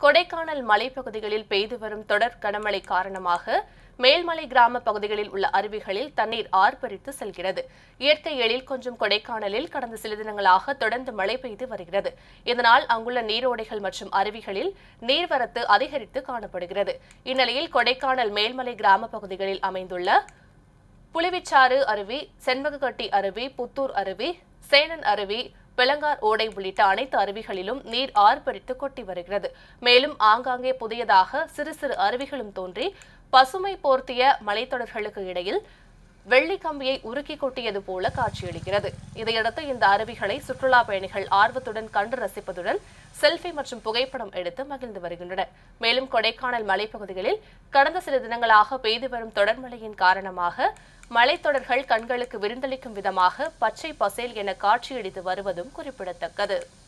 கொடைக்கானல் மலைப்பகுதிகளில் பெய்து வரும் தொடர் கனமழை காரணமாக மேல்மலை கிராம பகுதிகளில் உள்ள அருவிகளில் தண்ணீர் ஆர்ப்பரித்து செல்கிறது இயற்கை எழில் கொஞ்சம் கொடைக்கானலில் கடந்த சில தினங்களாக தொடர்ந்து மழை பெய்து வருகிறது இதனால் அங்குள்ள நீரோடைகள் மற்றும் அருவிகளில் நீர்வரத்து அதிகரித்து காணப்படுகிறது இந்நிலையில் கொடைக்கானல் மேல்மலை கிராம பகுதிகளில் அமைந்துள்ள புலிவிச்சாறு அருவி செண்பகக்கட்டி அருவி புத்தூர் அருவி சேனன் அருவி பிளங்கார் ஓடை உள்ளிட்ட அனைத்து அருவிகளிலும் நீர் ஆர்ப்பரித்து கொட்டி வருகிறது மேலும் ஆங்காங்கே புதியதாக சிறு சிறு அருவிகளும் தோன்றி பசுமை போர்த்திய மலைத்தொடர்களுக்கு இடையில் வெள்ளி கம்பியை உருக்கி கொட்டியது போல காட்சியளிக்கிறது இதையடுத்து இந்த அருவிகளை சுற்றுலா பயணிகள் ஆர்வத்துடன் கண்டு ரசிப்பதுடன் செல்ஃபி மற்றும் புகைப்படம் எடுத்து மகிழ்ந்து வருகின்றனர் மேலும் கொடைக்கானல் மலைப்பகுதிகளில் கடந்த சில தினங்களாக பெய்து வரும் தொடர் மழையின் காரணமாக மலைத்தொடர்கள் கண்களுக்கு விருந்தளிக்கும் விதமாக பச்சை பசேல் என காட்சியளித்து வருவதும் குறிப்பிடத்தக்கது